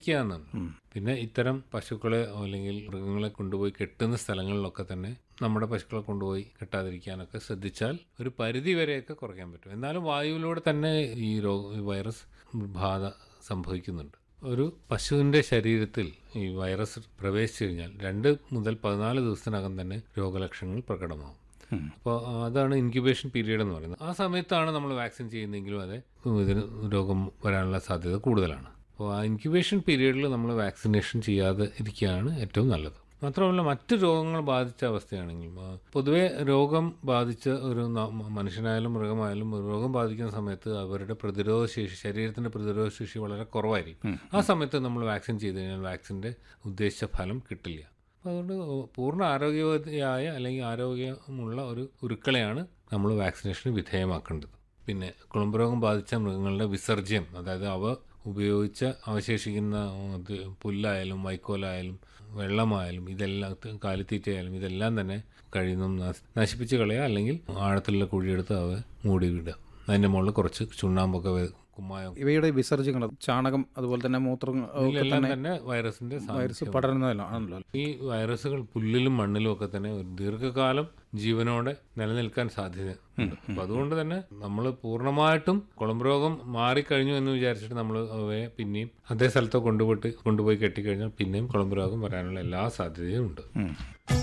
ക്കാന്നാണ് പിന്നെ ഇത്തരം പശുക്കളെ അല്ലെങ്കിൽ മൃഗങ്ങളെ കൊണ്ടുപോയി കെട്ടുന്ന സ്ഥലങ്ങളിലൊക്കെ തന്നെ നമ്മുടെ പശുക്കളെ കൊണ്ടുപോയി കെട്ടാതിരിക്കാനൊക്കെ ശ്രദ്ധിച്ചാൽ ഒരു പരിധി വരെയൊക്കെ കുറയ്ക്കാൻ പറ്റും എന്നാലും വായുവിലൂടെ തന്നെ ഈ രോഗ ഈ വൈറസ് ബാധ സംഭവിക്കുന്നുണ്ട് ഒരു പശുവിൻ്റെ ശരീരത്തിൽ ഈ വൈറസ് പ്രവേശിച്ചു കഴിഞ്ഞാൽ രണ്ട് മുതൽ പതിനാല് ദിവസത്തിനകം തന്നെ രോഗലക്ഷണങ്ങൾ പ്രകടമാവും അപ്പോൾ അതാണ് ഇൻക്യുബേഷൻ പീരീഡ് എന്ന് പറയുന്നത് ആ സമയത്താണ് നമ്മൾ വാക്സിൻ ചെയ്യുന്നതെങ്കിലും അതെ ഇതിന് രോഗം വരാനുള്ള സാധ്യത കൂടുതലാണ് അപ്പോൾ ആ ഇൻക്യുബേഷൻ പീരീഡിൽ നമ്മൾ വാക്സിനേഷൻ ചെയ്യാതെ ഇരിക്കുകയാണ് ഏറ്റവും നല്ലത് മാത്രമല്ല മറ്റ് രോഗങ്ങൾ ബാധിച്ച അവസ്ഥയാണെങ്കിൽ ആ, പൊതുവെ രോഗം ബാധിച്ച ഒരു ന- മനുഷ്യനായാലും മൃഗമായാലും രോഗം ബാധിക്കുന്ന സമയത്ത് അവരുടെ പ്രതിരോധ ശേഷി ശരീരത്തിൻ്റെ പ്രതിരോധ ശേഷി വളരെ കുറവായിരിക്കും ആ സമയത്ത് നമ്മൾ വാക്സിൻ ചെയ്ത് കഴിഞ്ഞാൽ വാക്സിൻ്റെ ഉദ്ദേശിച്ച ഫലം കിട്ടില്ല അപ്പോൾ അതുകൊണ്ട് പൂർണ്ണ ആരോഗ്യവതിയായ അല്ലെങ്കിൽ ആരോഗ്യമുള്ള ഒരു ഉരുക്കളെയാണ് നമ്മൾ വാക്സിനേഷന് വിധേയമാക്കേണ്ടത് പിന്നെ കുളമ്പ് രോഗം ബാധിച്ച മൃഗങ്ങളുടെ വിസർജ്യം അതായത് അവ ഉപയോഗിച്ച് അവശേഷിക്കുന്ന ഇത് പുല്ലായാലും വൈക്കോലായാലും വെള്ളമായാലും ഇതെല്ലാം ത- കാലിത്തീറ്റയായാലും ഇതെല്ലാം തന്നെ കഴിയുന്നതും നശ- നശിപ്പിച്ച് കളയുക അല്ലെങ്കിൽ ആഴത്തിലുള്ള കുഴിയെടുത്ത് അവ മൂടി വിടുക അതിൻ്റെ മുകളിൽ കുറച്ച് ചുണ്ണാമ്പൊക്കെ വെ- കുമ്മായം ഇവയുടെ വിസർജ്യങ്ങൾ ചാണകം അതുപോലെ തന്നെ മൂത്രം ഒക്കെ ഇതിലെല്ലാം തന്നെ തന്നെ വൈറസിന്റെ വൈറസ് സാന്നിധ്യം പടരുന്നതാണല്ലോ ഈ വൈറസുകൾ പുല്ലിലും മണ്ണിലും ഒക്കെ തന്നെ ഒരു ദീർഘകാലം ജീവനോടെ നിലനിൽക്കാൻ സാധ്യത ഉണ്ട് അപ്പൊ അതുകൊണ്ട് തന്നെ നമ്മൾ പൂർണ്ണമായിട്ടും കുളമ്പ് രോഗം മാറിക്കഴിഞ്ഞു എന്ന് വിചാരിച്ചിട്ട് നമ്മൾ അവയെ പിന്നെയും അതേ സ്ഥലത്ത് കൊണ്ടുപോയിട്ട് കൊണ്ടുപോയി കെട്ടിക്കഴിഞ്ഞാൽ പിന്നെയും കുളമ്പ് രോഗം വരാനുള്ള എല്ലാ സാധ്യതയും ഉണ്ട് ഉം.